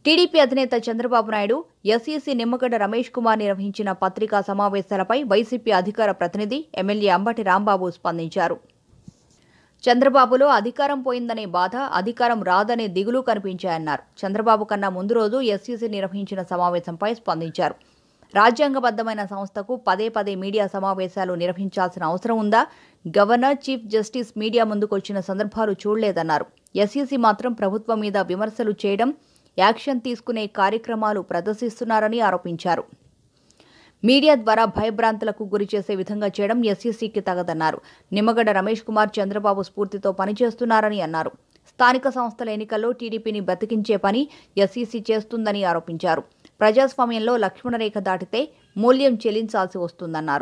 TDP అధినేత Chandrababu Naidu SEC Nimmagadda Ramesh Kumar నిర్వహించిన పత్రికా సమావేశాలపై వైసీపీ అధికార ప్రతినిధి ఎమ్మెల్యే అంబటి రాంబాబు స్పందించారు చంద్రబాబులో అధికారం పోయిందనే బాధ అధికారం రాదనే దిగులు కనిపించాయన్నారు చంద్రబాబు కన్నా ముందు రోజు ఎస్ఈసీ నిర్వహించిన సమావేశంపై స్పందించారు రాజ్యాంగబద్ధమైన సంస్థకు పదే పదే మీడియా సమావేశాలు నిర్వహించాల్సిన అవసరం ఉందా గవర్నర్ చీఫ్ జస్టిస్ మీడియా ముందుకొచ్చిన సందర్భాలు చూడలేదన్నారు ఎస్ఈసీ మాత్రం ప్రభుత్వం మీద విమర్శలు చేయడం యాక్షన్ తీసుకునే కార్యక్రమాలు ప్రదర్శిస్తున్నారని ఆరోపించారు మీడియా ద్వారా భయభ్రాంతులకు గురి చేసే విధంగా చేయడం ఎస్ఈసీకి తగదన్నారు నిమ్మగడ్డ రమేష్ కుమార్ చంద్రబాబు స్ఫూర్తితో పనిచేస్తున్నారని అన్నారు స్థానిక సంస్థల ఎన్నికల్లో టీడీపీని బతికించే పని ఎస్ఈసీ చేస్తుందని ఆరోపించారు ప్రజాస్వామ్యంలో లక్ష్మణరేఖ దాటితే మూల్యం చెల్లించాల్సి వస్తుందన్నారు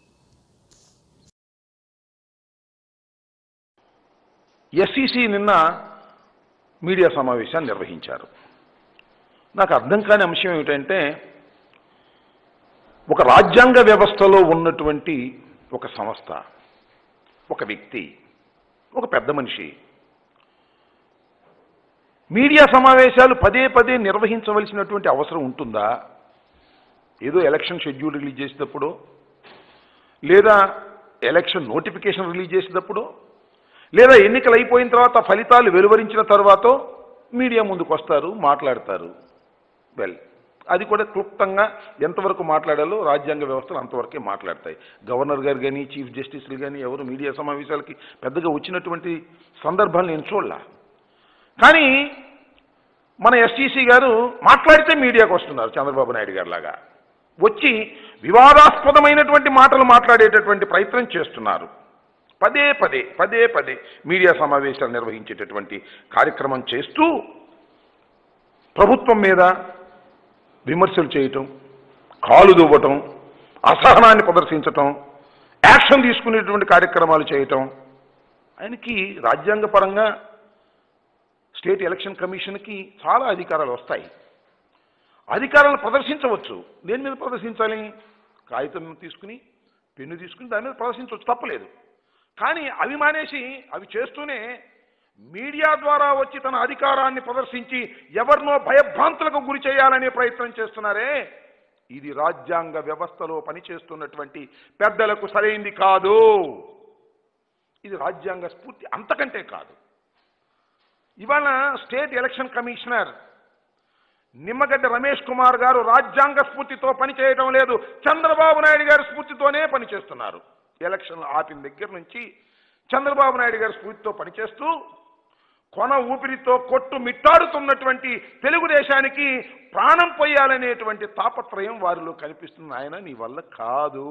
ఎస్ఈసి నిన్న మీడియా సమావేశాన్ని నిర్వహించారు నాకు అర్థం కాని అంశం ఏమిటంటే ఒక రాజ్యాంగ వ్యవస్థలో ఉన్నటువంటి ఒక సంస్థ ఒక వ్యక్తి ఒక పెద్ద మనిషి మీడియా సమావేశాలు పదే పదే నిర్వహించవలసినటువంటి అవసరం ఉంటుందా ఏదో ఎలక్షన్ షెడ్యూల్ రిలీజ్ చేసేటప్పుడు లేదా ఎలక్షన్ నోటిఫికేషన్ రిలీజ్ చేసేటప్పుడు లేదా ఎన్నికలు అయిపోయిన తర్వాత ఫలితాలు వెలువరించిన తర్వాత మీడియా ముందుకు వస్తారు మాట్లాడతారు వెల్ అది కూడా క్లుప్తంగా ఎంతవరకు మాట్లాడాలో రాజ్యాంగ వ్యవస్థలు అంతవరకే మాట్లాడతాయి గవర్నర్ గారు కానీ చీఫ్ జస్టిస్లు కానీ ఎవరు మీడియా సమావేశాలకి పెద్దగా వచ్చినటువంటి సందర్భాలు నేను చూడలా కానీ మన ఎస్టీసీ గారు మాట్లాడితే మీడియాకు వస్తున్నారు చంద్రబాబు నాయుడు గారు లాగా వచ్చి వివాదాస్పదమైనటువంటి మాటలు మాట్లాడేటటువంటి ప్రయత్నం చేస్తున్నారు పదే పదే పదే పదే మీడియా సమావేశాలు నిర్వహించేటటువంటి కార్యక్రమం చేస్తూ ప్రభుత్వం మీద విమర్శలు చేయటం కాలు దువ్వటం అసహనాన్ని ప్రదర్శించటం యాక్షన్ తీసుకునేటువంటి కార్యక్రమాలు చేయటం ఆయనకి రాజ్యాంగపరంగా స్టేట్ ఎలక్షన్ కమిషన్కి చాలా అధికారాలు వస్తాయి అధికారాలు ప్రదర్శించవచ్చు దేని మీద ప్రదర్శించాలి కాగితం తీసుకుని పెన్ను తీసుకుని దాని మీద ప్రదర్శించవచ్చు తప్పలేదు కానీ అవి మానేసి అవి చేస్తూనే మీడియా ద్వారా వచ్చి తన అధికారాన్ని ప్రదర్శించి ఎవరినో భయభ్రాంతులకు గురి చేయాలనే ప్రయత్నం చేస్తున్నారే ఇది రాజ్యాంగ వ్యవస్థలో పనిచేస్తున్నటువంటి పెద్దలకు సరైంది కాదు ఇది రాజ్యాంగ స్ఫూర్తి అంతకంటే కాదు ఇవాళ state election commissioner Nimmagadda Ramesh Kumar garu రాజ్యాంగ స్ఫూర్తితో పనిచేయడం లేదు చంద్రబాబు నాయుడు గారి స్ఫూర్తితోనే పనిచేస్తున్నారు ఎలక్షన్ ఆపిన దగ్గర నుంచి చంద్రబాబు నాయుడు గారి స్ఫూర్తితో పనిచేస్తూ కొన ఊపిరితో కొట్టు మిట్టాడుతున్నటువంటి తెలుగుదేశానికి ప్రాణం పోయాలనేటువంటి తాపత్రయం వారిలో కనిపిస్తుంది ఆయన నీ వల్ల కాదు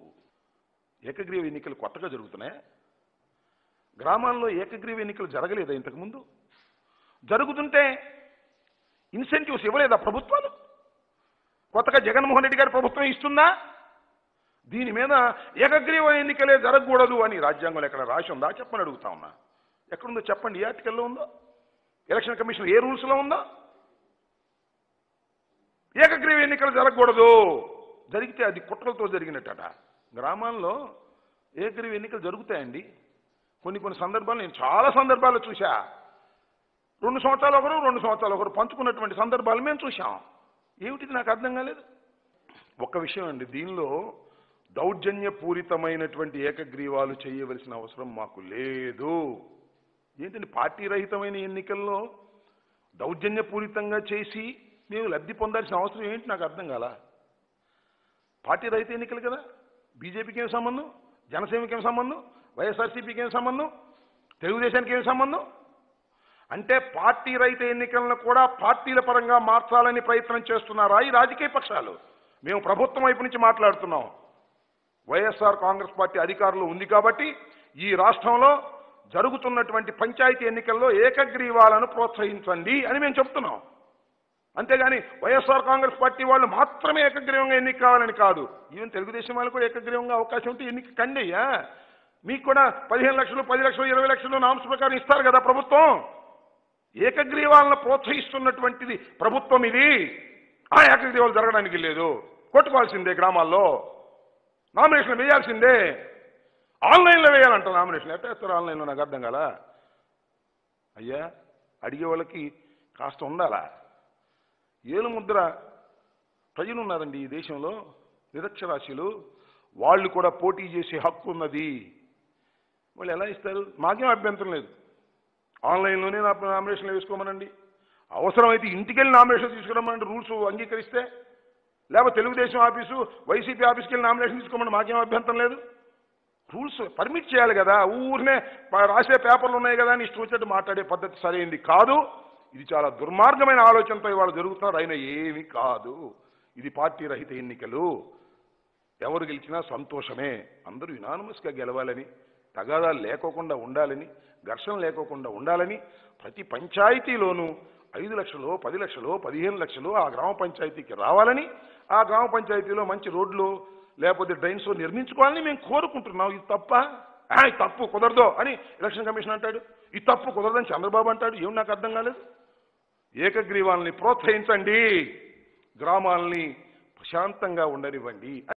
ఏకగ్రీవ ఎన్నికలు కొత్తగా జరుగుతున్నాయి గ్రామాల్లో ఏకగ్రీవ ఎన్నికలు జరగలేదా ఇంతకుముందు జరుగుతుంటే ఇన్సెంటివ్స్ ఇవ్వలేదా ప్రభుత్వాలు కొత్తగా జగన్మోహన్ రెడ్డి గారి ప్రభుత్వం ఇస్తుందా దీని మీద ఏకగ్రీవ ఎన్నికలే జరగకూడదు అని రాజ్యాంగంలో ఎక్కడ రాసి ఉందా చెప్పని అడుగుతా ఉన్నా ఎక్కడుందో చెప్పండి ఏ ఆర్టికల్లో ఉందో ఎలక్షన్ కమిషన్ ఏ రూల్స్లో ఉందో ఏకగ్రీవ ఎన్నికలు జరగకూడదు జరిగితే అది కుట్రలతో జరిగినట్టట గ్రామాల్లో ఏకగ్రీవ ఎన్నికలు జరుగుతాయండి కొన్ని కొన్ని సందర్భాలు నేను చాలా సందర్భాలు చూశా రెండు సంవత్సరాలు ఒకరు రెండు సంవత్సరాలు ఒకరు పంచుకున్నటువంటి సందర్భాలు మేము చూసాం ఏమిటిది నాకు అర్థం కాలేదు ఒక్క విషయం అండి దీనిలో దౌర్జన్యపూరితమైనటువంటి ఏకగ్రీవాలు చేయవలసిన అవసరం మాకు లేదు ఏంటండి పార్టీ రహితమైన ఎన్నికల్లో దౌర్జన్యపూరితంగా చేసి మేము లబ్ధి పొందాల్సిన అవసరం ఏంటి నాకు అర్థం కాల పార్టీ రహిత ఎన్నికలు కదా బీజేపీకి ఏం సంబంధం జనసేనకి ఏం సంబంధం వైఎస్ఆర్సీపీకి ఏం సంబంధం తెలుగుదేశానికి ఏం సంబంధం అంటే పార్టీ రహిత ఎన్నికలను కూడా పార్టీల పరంగా మార్చాలని ప్రయత్నం చేస్తున్నారా ఈ రాజకీయ పక్షాలు మేము ప్రభుత్వం వైపు నుంచి మాట్లాడుతున్నాం వైఎస్ఆర్ కాంగ్రెస్ పార్టీ అధికారంలో ఉంది కాబట్టి ఈ రాష్ట్రంలో జరుగుతున్నటువంటి పంచాయతీ ఎన్నికల్లో ఏకగ్రీవాలను ప్రోత్సహించండి అని మేము చెప్తున్నాం అంతేగాని వైఎస్ఆర్ కాంగ్రెస్ పార్టీ వాళ్ళు మాత్రమే ఏకగ్రీవంగా ఎన్నిక కావాలని కాదు ఈవెన్ తెలుగుదేశం వాళ్ళు కూడా ఏకగ్రీవంగా అవకాశం ఉంటే ఎన్నిక కండి అయ్యా మీకు కూడా పదిహేను లక్షలు పది లక్షలు ఇరవై లక్షలు నామ్స్ ప్రకారం ఇస్తారు కదా ప్రభుత్వం ఏకగ్రీవాలను ప్రోత్సహిస్తున్నటువంటిది ప్రభుత్వం ఇది ఆ ఏకగ్రీవాలు జరగడానికి లేదు కొట్టుకోవాల్సిందే గ్రామాల్లో నామినేషన్ వేయాల్సిందే ఆన్లైన్లో వేయాలంట నామినేషన్ ఎట్లా వేస్తారు ఆన్లైన్లో నాకు అర్థం కాల అయ్యా అడిగే వాళ్ళకి కాస్త ఉండాలా ఏలు ముద్ర ప్రజలు ఉన్నారండి ఈ దేశంలో నిరక్షరాస్యులు వాళ్ళు కూడా పోటీ చేసే హక్కు ఉన్నది వాళ్ళు ఎలా ఇస్తారు మాకేం అభ్యంతరం లేదు ఆన్లైన్లోనే నా నామినేషన్లు వేసుకోమనండి అవసరమైతే ఇంటికెళ్ళి నామినేషన్ తీసుకురమ్మనండి రూల్స్ అంగీకరిస్తే లేకపోతే తెలుగుదేశం ఆఫీసు వైసీపీ ఆఫీస్కి వెళ్ళి నామినేషన్ తీసుకోమని మాకేం అభ్యంతరం లేదు రూల్స్ పర్మిట్ చేయాలి కదా ఊరినే ప- రాసే పేపర్లు ఉన్నాయి కదా అని ఇష్టం వచ్చినట్టు మాట్లాడే పద్ధతి సరైంది కాదు ఇది చాలా దుర్మార్గమైన ఆలోచనతో ఇవాళ జరుగుతున్నారు అయినా ఏమీ కాదు ఇది పార్టీ రహిత ఎన్నికలు ఎవరు గెలిచినా సంతోషమే అందరూ యునానమస్గా గెలవాలని తగాదాలు లేకోకుండా ఉండాలని ఘర్షణ లేకోకుండా ఉండాలని ప్రతి పంచాయతీలోనూ ఐదు లక్షలు పది లక్షలు పదిహేను లక్షలు ఆ గ్రామ పంచాయతీకి రావాలని ఆ గ్రామ పంచాయతీలో మంచి రోడ్లు లేకపోతే డ్రైన్స్ నిర్మించుకోవాలని మేము కోరుకుంటున్నాం ఇది తప్ప ఆ, ఇది తప్పు కుదరదు అని ఎలక్షన్ కమిషన్ అంటాడు ఇది తప్పు కుదరదని చంద్రబాబు అంటాడు ఏం నాకు అర్థం కాలేదు ఏకగ్రీవాల్ని ప్రోత్సహించండి గ్రామాల్ని ప్రశాంతంగా ఉండనివ్వండి